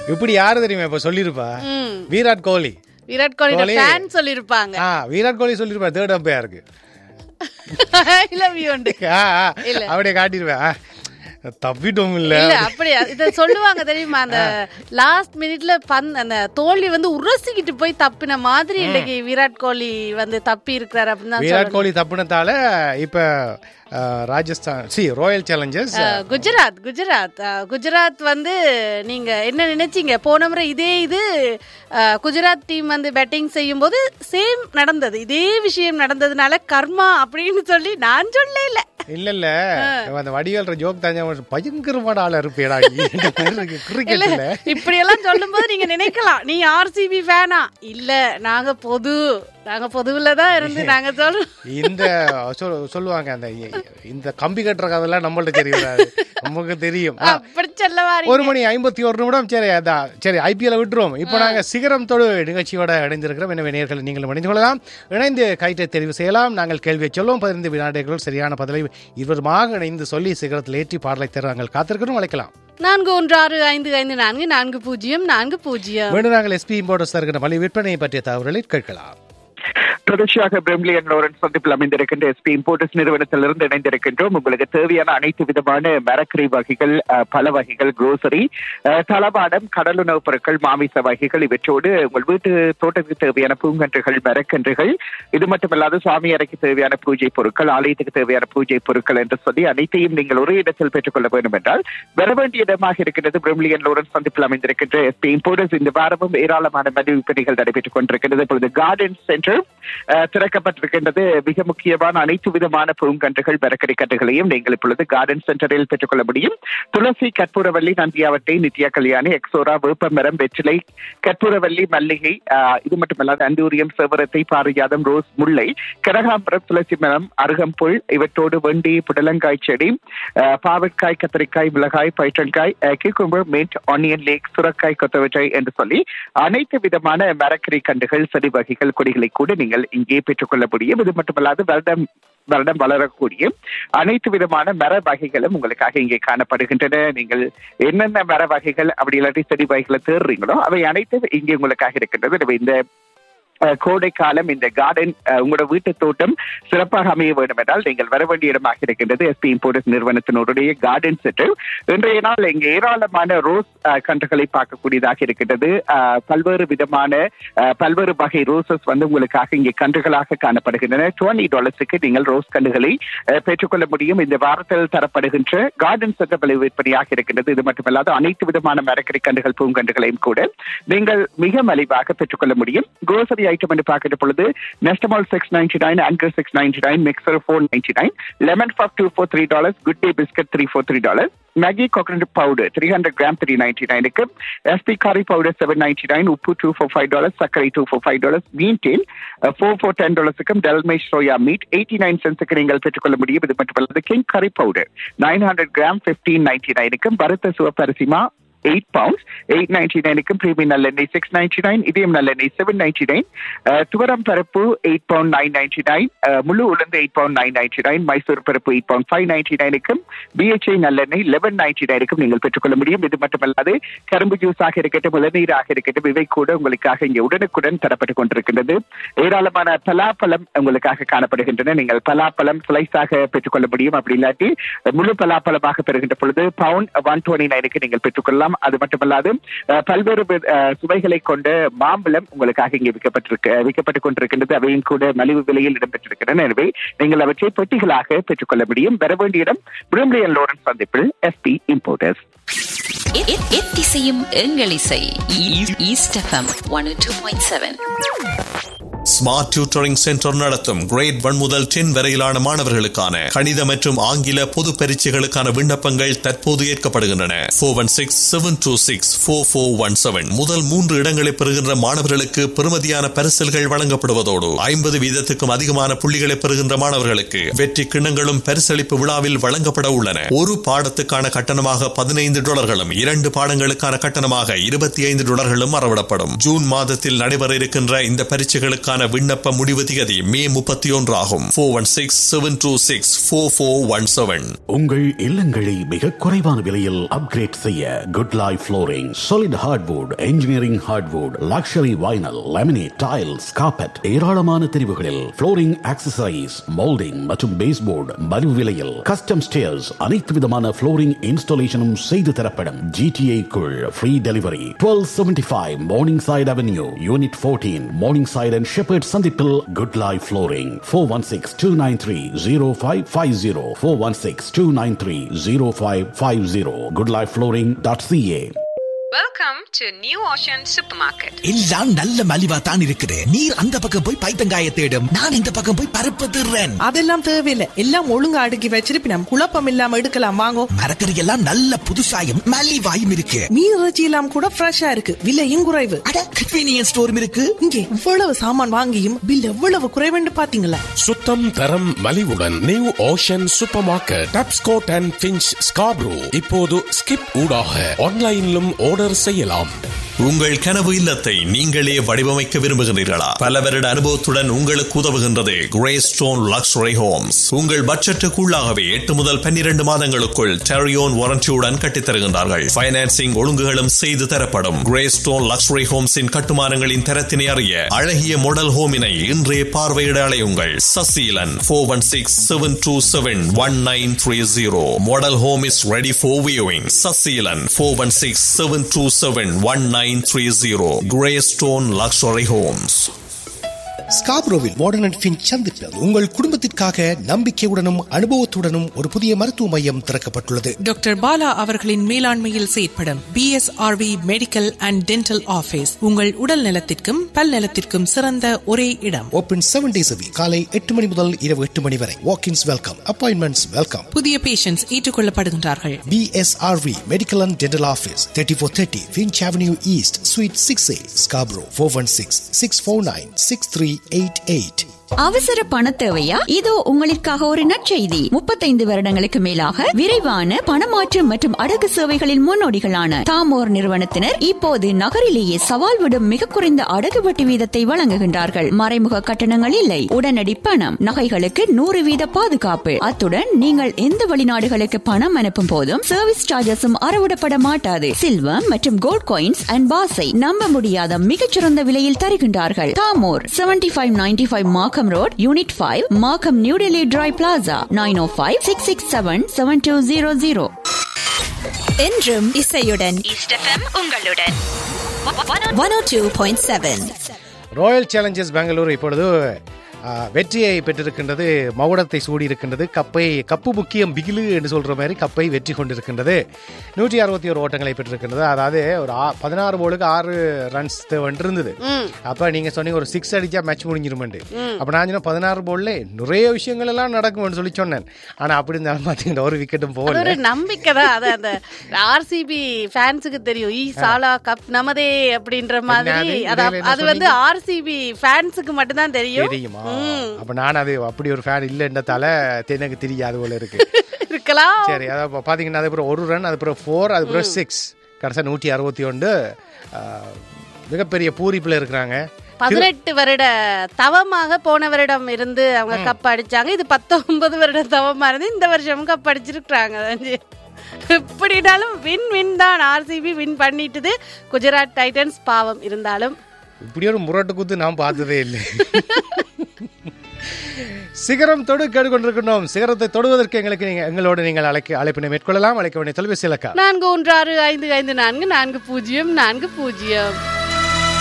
இப்படி யாரு தெரியுமா இப்ப சொல்லிருப்பா ம். விராட் கோலி விராட் கோலியோட கோலி. ஃபேன் சொல்லிருப்பாங்க ஆ விராட் கோலி சொல்லிருப்பா தேர்ட் அம்பையாருக்கு ஐ லவ் யூ ஆ, ஆ, இல்ல. அப்படியே காட்டிருவேன் ஆ, தப்பிட்டோம் இல்ல இல்ல அப்படியா இத சொல்லுவாங்க தெரியுமா அந்த லாஸ்ட் மினிட்ல பந் அந்த தோல்வி வந்து உரசிக்கிட்டு போய் தப்பின மாதிரி இன்னைக்கு விராட் கோலி வந்து தப்பி இருக்கிறாரு அப்படின்னு தான் விராட் கோலி தப்புனதால இப்ப ஆ, ராஜஸ்தான் சி ராயல் சேலஞ்சர்ஸ் அஹ், குஜராத் குஜராத் அஹ், குஜராத் வந்து நீங்க என்ன நினைச்சீங்க போன முறை இதே இது அஹ், குஜராத் டீம் வந்து பேட்டிங் செய்யும் போது சேம் நடந்தது இதே விஷயம் நடந்ததுனால கர்மா அப்படின்னு சொல்லி நான் சொல்ல இல்ல இல்ல இல்ல அந்த வடிவேல்ற ஜோக் தாங்க பயங்கரமான ஆளா இருப்பேடா இல்ல கிரிக்கெட்ல இப்படி எல்லாம் சொல்லும் போது நீங்க நினைக்கலாம் நீ ஆர்சிபி ஃபேனா இல்ல நாங்க பொது நாங்க பொதுவுல தான் இருந்து நாங்க சொல்றோம் இந்த சொல்- சொல்லுவாங்க அந்த இந்த கம்பி கட்டுற கதெல்லாம் நம்மள்ட்ட தெரியாது நமக்கு தெரியும் ஆ, அப்படி சொல்ல வாரி ஒரு மணி ஐம்பத்தி ஒரு நிமிடம் சரி அதான் சரி ஐபிஎல் விட்டுருவோம் இப்போ நாங்க சிகரம் தொடு நிகழ்ச்சியோட இணைந்திருக்கிறோம் எனவே நேர்கள் நீங்களும் இணைந்து கொள்ளலாம் இணைந்து கைட்டை தெரிவு செய்யலாம் நாங்கள் கேள்வியை சொல்லுவோம் பதினைந்து வினாடிகள் சரியான பதிலை இருவருமாக இணைந்து சொல்லி சிகரத்தில் ஏற்றி பாடலை தர நாங்கள் காத்திருக்கிறோம் அழைக்கலாம் நான்கு ஒன்று ஆறு ஐந்து ஐந்து நான்கு நான்கு பூஜ்ஜியம் நான்கு பூஜ்ஜியம் மீண்டும் நாங்கள் எஸ்பி இம்போர்டர்ஸ் இருக்கிற மலை விற்பனை பற்றிய தகவல்களை கேட்கலாம் தொடர்ச்சியாக பிரெம்லி அண்ட் லோரன்ஸ் சந்திப்பில் அமைந்திருக்கின்ற எஸ்பி இம்போர்ட்டர்ஸ் நிறுவனத்திலிருந்து இணைந்திருக்கின்றோம் உங்களுக்கு தேவையான அனைத்து விதமான மரக்கறி வகைகள் அஹ், பல வகைகள் குரோசரி தளவாடம் கடலுணவுப் பொருட்கள் மாமிச வகைகள் இவற்றோடு உங்கள் வீட்டு தோட்டத்துக்கு தேவையான பூங்கன்றுகள் மரக்கன்றுகள் இது மட்டுமல்லாது சுவாமி அறைக்கு தேவையான பூஜை பொருட்கள் ஆலயத்துக்கு தேவையான பூஜை பொருட்கள் என்று சொல்லி அனைத்தையும் நீங்கள் ஒரே இடத்தில் பெற்றுக்கொள்ள வேண்டும் என்றால் வர வேண்டிய இடமாக இருக்கிறது பிரெம்லி அண்ட் லோரன்ஸ் சந்திப்பில் அமைந்திருக்கின்ற எஸ்பி இம்போர்ட்டர்ஸ் இந்த வாரமும் ஏராளமான மது விற்பனைகள் நடைபெற்றுக் கொண்டிருக்கிறது இப்பொழுது கார்டன் சென்டர் அஹ், திறக்கப்பட்டிருக்கின்றது மிக முக்கியமான அனைத்து விதமான பூங்கன்றுகள் மரக்கறி கன்றுகளையும் நீங்கள் இப்பொழுது கார்டன் சென்டரில் பெற்றுக்கொள்ள முடியும் துளசி கற்பூரவல்லி நந்தியாவட்டை நித்யா கல்யாணி எக்ஸோரா வேப்பமரம் வெற்றிலை கற்பூரவல்லி மல்லிகை அஹ், இது மட்டுமல்லாது அந்தூரியம் செவரத்தை பாரிஜாதம் ரோஸ் முல்லை கனகாம்பரம் துளசி மரம் அருகம்புல் இவற்றோடு வெண்டி புடலங்காய் செடி அஹ், பாவற்காய் கத்திரிக்காய் மிளகாய் பைட்டன்காய் கியூக்கும்பர் மின்ட் ஆனியன் லேக் சுரக்காய் கொத்தவற்றை என்று சொல்லி அனைத்து விதமான மரக்கறி கண்டுகள் செடி வகைகள் கொடிகளை கூட நீங்கள் இங்கே பெற்றுக்கொள்ள முடியும் இது மட்டுமல்லாது வருடம் வருடம் வளரக்கூடிய அனைத்து விதமான மர வகைகளும் உங்களுக்காக இங்கே காணப்படுகின்றன நீங்கள் என்னென்ன மர வகைகள் அப்படி இல்லாட்டி செடி வகைகளை தேடுறீங்களோ அவை அனைத்தும் இங்கே உங்களுக்காக இருக்கின்றது எனவே இந்த அஹ், கோடை காலம் இந்த கார்டன் உங்களோட வீட்டு தோட்டம் சிறப்பாக அமைய வேண்டும் என்றால் நீங்கள் வர வேண்டிய இடமாக இருக்கின்றது எஸ்பி இம்போர்டர்ஸ் நிறுவனத்தினுடைய கார்டன் சென்டர் இன்றைய நாள் இங்கே ஏராளமான ரோஸ் அஹ், கன்றுகளை பார்க்கக்கூடியதாக இருக்கின்றது அஹ், பல்வேறு விதமான அஹ், பல்வேறு வகை ரோசஸ் வந்து உங்களுக்காக இங்கே கன்றுகளாக காணப்படுகின்றன டுவெண்ட்டி டாலர்ஸுக்கு நீங்கள் ரோஸ் கன்றுகளை அஹ், பெற்றுக்கொள்ள முடியும் இந்த வாரத்தில் தரப்படுகின்ற கார்டன் சென்டர் விலை விற்பனையாக இருக்கின்றது இது மட்டுமல்லாது அனைத்து விதமான மரக்கறி கன்றுகள் பூங்கன்றுகளையும் கூட நீங்கள் மிக மலிவாக பெற்றுக்கொள்ள முடியும் grocery ஐட்டம் என்று பார்க்கிற பொழுது நெஸ்டமால் six ninety nine anchor six ninety nine mixture four ninety nine lemon puff two four three dollars good day biscuit three four three dollars Maggi coconut powder three hundred gram three ninety நைனுக்கு SP curry powder seven ninety nine உப்பு two four five dollars சர்க்கரை two four five dollars மீன் டேல் four four ten டாலர்ஸுக்கும் டெல்மே soya meat eighty nine சென்ஸுக்கு நீங்கள் பெற்றுக்கொள்ள முடியும் இது மட்டுமல்லாது king curry powder nine hundred gram fifteen ninety நைனுக்கும் பருத்த சிவப்பரிசிமா எயிட் பவுண்ட்ஸ் எயிட் நைன்டி நைனுக்கும் பிரீமியம் நல்லெண்ணெய் சிக்ஸ் நைன்டி நைன் இதயம் நல்லெண்ணெய் செவன் நைன்டி நைன் துவரம் பருப்பு eight pound nine ninety nine முழு உளுந்து eight pound nine ninety nine Mysore பருப்பு எயிட் பவுண்ட் ஃபைவ் நைன்டி நைனுக்கும் பிஹெச்ஐ நல்லெண்ணெய் லெவன் நைன்டி நைனுக்கும் நீங்கள் பெற்றுக்கொள்ள முடியும் இது மட்டுமல்லாது கரும்பு ஜூஸாக இருக்கட்டும் இளநீராக இருக்கட்டும் இவை கூட உங்களுக்காக இங்கே உடனுக்குடன் தரப்பட்டுக் கொண்டிருக்கின்றது ஏராளமான பலாப்பழம் உங்களுக்காக காணப்படுகின்றன நீங்கள் பலாப்பழம் ஸ்லைஸாக பெற்றுக்கொள்ள முடியும் அப்படி இல்லாட்டி முழு பலாப்பழமாக பெறுகின்ற பொழுது பவுண்ட் ஒன் டுவெண்ட்டி நைனுக்கு நீங்கள் பெற்றுக்கொள்ளலாம் அது மட்டுமல்லாது அஹ், பல்வேறு வி- அஹ், சுவைகளை கொண்ட மாம்பழம் உங்களுக்காக இங்கே விற்கப்பட்டிருக்க விற்கப்பட்டுக் கொண்டிருக்கின்றது அவையும் கூட மலிவு விலையில் இடம்பெற்றிருக்கின்றன எனவே நீங்கள் அவற்றை பெட்டிகளாக பெற்றுக்கொள்ள முடியும் வர வேண்டிய இடம் பிரிம்லியன் லோரன்ஸ் சந்திப்பில் எஸ்பி இம்போர்ட்டர்ஸ் எத்திசையும் எங்கள் இசை East FM one two point seven smart tutoring centre நடத்தும் கிரேட் ஒன் முதல் டென் வரையிலான மாணவர்களுக்கான கணித மற்றும் ஆங்கில பொது பரீட்சைகளுக்கான விண்ணப்பங்கள் தற்போது ஏற்கப்படுகின்றன four one six seven two six four four one seven முதல் மூன்று இடங்களை பெறுகின்ற மாணவர்களுக்கு பெறுமதியான பரிசல்கள் வழங்கப்படுவதோடு ஐம்பது வீதத்துக்கும் அதிகமான புள்ளிகளை பெறுகின்ற மாணவர்களுக்கு வெற்றி கிண்ணங்களும் பரிசளிப்பு விழாவில் வழங்கப்பட உள்ளன ஒரு பாடத்துக்கான கட்டணமாக பதினைந்து டாலர்களும் இரண்டு பாடங்களுக்கான கட்டணமாக இருபத்தி ஐந்து டாலர்களும் அறவிடப்படும் ஜூன் மாதத்தில் நடைபெற இருக்கின்ற இந்த பரீட்சைகளுக்கான பயிற்சிகளுக்கான விண்ணப்ப முடிவு திகதி மே முப்பத்தி ஒன்று ஆகும் four one six seven two six four four one seven உங்கள் இல்லங்களை மிக குறைவான விலையில் அப்கிரேட் செய்ய good life flooring solid hardwood engineering hardwood luxury vinyl laminate tiles carpet ஏராளமான தெரிவுகளில் ஃப்ளோரிங் ஆக்சசரிஸ் மோல்டிங் மற்றும் பேஸ்போர்டு மலிவு விலையில் கஸ்டம் ஸ்டேர்ஸ் அனைத்து விதமான ஃப்ளோரிங் இன்ஸ்டாலேஷனும் செய்து தரப்படும் ஜிடிஏ குள் free delivery twelve seventy five Morningside Avenue unit fourteen Morningside and Sheppard சந்திப்பில் good life flooring four one six two nine three zero five five zero four one six two nine three zero five five zero good life flooring dot CA Welcome to New Ocean Supermarket. எல்லாம் நல்ல மலிவா தான் இருக்குது நீர் அந்த பக்கம் போய் பைத்தங்காய தேடும் நான் இந்த பக்கம் போய் பருப்பு திருறேன் அதெல்லாம் தேவையில்லை எல்லாம் ஒழுங்கா அடுக்கி வச்சிருப்பி நம்ம குழப்பம் இல்லாம எடுக்கலாம் வாங்கோ மரக்கறி எல்லாம் நல்ல புதுசாயும் மலிவாயும் இருக்கு மீன் இறைச்சி எல்லாம் கூட ஃப்ரெஷ்ஷா இருக்கு விலையும் குறைவு அட கன்வீனியன்ஸ் ஸ்டோரும் இருக்கு இங்கே இவ்வளவு சாமான் வாங்கியும் பில் எவ்வளவு குறைவுன்னு பாத்தீங்களா சுத்தம் தரம் மலிவுடன் New Ocean supermarket Tapscott and Finch Scarborough இப்போது ஸ்கிப் ஊடாக ஆன்லைனிலும் ஆர்டர் செய்யலாம் உங்கள் கனவு இல்லத்தை நீங்களே வடிவமைக்க விரும்புகிறீர்களா பல வருட அனுபவத்துடன் உங்களுக்கு உதவுகின்றது கிரே ஸ்டோன் லக்ஸுரி ஹோம்ஸ் உங்கள் பட்ஜெட்டுக்குள்ளாகவே எட்டு முதல் பன்னிரண்டு மாதங்களுக்குள் டெரியோன் வாரண்டியுடன் கட்டித்தருகின்றார்கள் பைனான்சிங் ஒழுங்குகளும் செய்து தரப்படும் கிரே ஸ்டோன் லக்ஸுரி ஹோம்ஸின் கட்டுமானங்களின் தரத்தினை அறிய அழகிய மாடல் ஹோமினை இன்றே பார்வையிட அலையுங்கள் Saseelan four one six seven two seven one nine three zero model home is ready for viewing Saseelan four one six seven two seven one nine three zero Greystone Luxury Homes. ஸ்காப்ரோவில் Warden and Finch சந்திப்பில் உங்கள் குடும்பத்திற்காக நம்பிக்கையுடனும் அனுபவத்துடனும் ஒரு புதிய மருத்துவ மையம் திறக்கப்பட்டுள்ளது டாக்டர் பாலா அவர்களின் மேலாண்மையில் செயற்படும் BSRV medical and dental office உங்கள் உடல் நலத்திற்கும் பல் நலத்திற்கும் சிறந்த ஒரே இடம் ஓபன் செவன் டேஸ் காலை எட்டு மணி முதல் இரவு எட்டு மணி வரை வாக்கின்ஸ் வெல்கம் அப்பாயின்மெண்ட்ஸ் வெல்கம் புதிய பேஷண்ட்ஸ் ஏற்றுக்கொள்ளப்படுகின்றார்கள் BSRV medical and dental office thirty four thirty Finch Avenue East suite six A Scarborough four one six six four nine six three eight eight அவசர பண தேவையா இதோ உங்களுக்காக ஒரு நற்செய்தி முப்பத்தைந்து வருடங்களுக்கு மேலாக விரைவான பணமாற்று மற்றும் அடகு சேவைகளின் முன்னோடிகளான தாமோர் நிறுவனத்தினர் இப்போது நகரிலேயே சவால் விடும் மிக குறைந்த அடகு வட்டி வீதத்தை வழங்குகின்றார்கள் மறைமுக கட்டணங்கள் இல்லை உடனடி பணம் நகைகளுக்கு நூறு வீத பாதுகாப்பு அத்துடன் நீங்கள் எந்த வெளிநாடுகளுக்கு பணம் அனுப்பும் போதும் சர்வீஸ் சார்ஜஸும் அறவிடப்பட மாட்டாது சில்வர் மற்றும் கோல்ட் காயின்ஸ் அண்ட் பாஸை நம்ப முடியாத மிகச்சிறந்த விலையில் தருகின்றார்கள் தாமோர் seventy five ninety five Markham Road unit five Markham New Delhi tri Plaza nine oh five six six seven seven two zero zero என்றும் இசையுடன் உங்களுடன் one oh two point seven royal challengers Bangalore இப்பொழுது ஆ, வெற்றியை பெற்றிருக்கின்றது மகுடத்தை சூடி இருக்கின்றது கப்பை கப்பு முக்கியம் பிகிலு என்று சொல்ற மாதிரி கப்பை வெற்றி கொண்டிருக்கின்றது நூற்றி அறுபத்தி ஒரு ஓட்டங்களை பெற்றிருக்கின்றது அதாவது ஒரு ஆ- பதினாறு போலுக்கு ஆறு ரன்ஸ் இருந்தது அப்ப நீங்க சொன்னீங்க ஒரு சிக்ஸ் அடிச்சா மேட்ச் முடிஞ்சிருமெண்டு அப்ப நான் சொன்னேன் பதினாறு போல்ல நிறைய விஷயங்கள் எல்லாம் நடக்கும்னு சொல்லி சொன்னேன் ஆனா அப்படி இருந்தாலும் பாத்தீங்கன்னா ஒரு விக்கெட்டும் அது போகல ஒரு நம்பிக்கை தான் அது அந்த ஆர்சிபி ஃபேன்ஸுக்கு தெரியும் ஈ சாலா கப் நமதே அப்படின்ற மாதிரி அது? அது இதுல என்ன அது வந்து ஆர்சிபி ஃபேன்ஸுக்கு மட்டும்தான் தெரியும் தெரியுமா அப்ப நான் அது அப்படி ஒரு ஃபேன் இல்லைன்றதால எனக்கு தெரியாது போல இருக்கு இருக்கலாம் சரி அதான் இப்போ பார்த்தீங்கன்னா அதுக்கப்புறம் ஒரு ரன் அதுக்கப்புறம் ஃபோர் அதுக்கப்புறம் சிக்ஸ் கடைசியாக நூற்றி அறுபத்தி ஒன்று மிகப்பெரிய பூரிப்பில் இருக்கிறாங்க பதினெட்டு வருட தவமாக போன வருடம் இருந்து அவங்க கப் அடிச்சாங்க இது பத்தொன்பது வருட தவமா இருந்து இந்த வருஷமும் கப் அடிச்சிருக்காங்க எப்படினாலும் வின் வின் தான் ஆர்சிபி வின் பண்ணிட்டுது குஜராத் டைட்டன்ஸ் பாவம் இருந்தாலும் இப்படி ஒரு முரட்டு குத்து நான் பார்த்ததே இல்லை சிகரம் தொடு கேட்டுக்கொண்டிருக்கணும் சிகரத்தை தொடுவதற்கு எங்களுக்கு நீங்க எங்களோடு நீங்கள் அழைக்க அழைப்பினை மேற்கொள்ளலாம் அழைக்க வேண்டிய தொலைபேசி இலக்கா நான்கு ஒன்று ஆறு ஐந்து ஐந்து நான்கு நான்கு பூஜ்ஜியம் நான்கு பூஜ்ஜியம்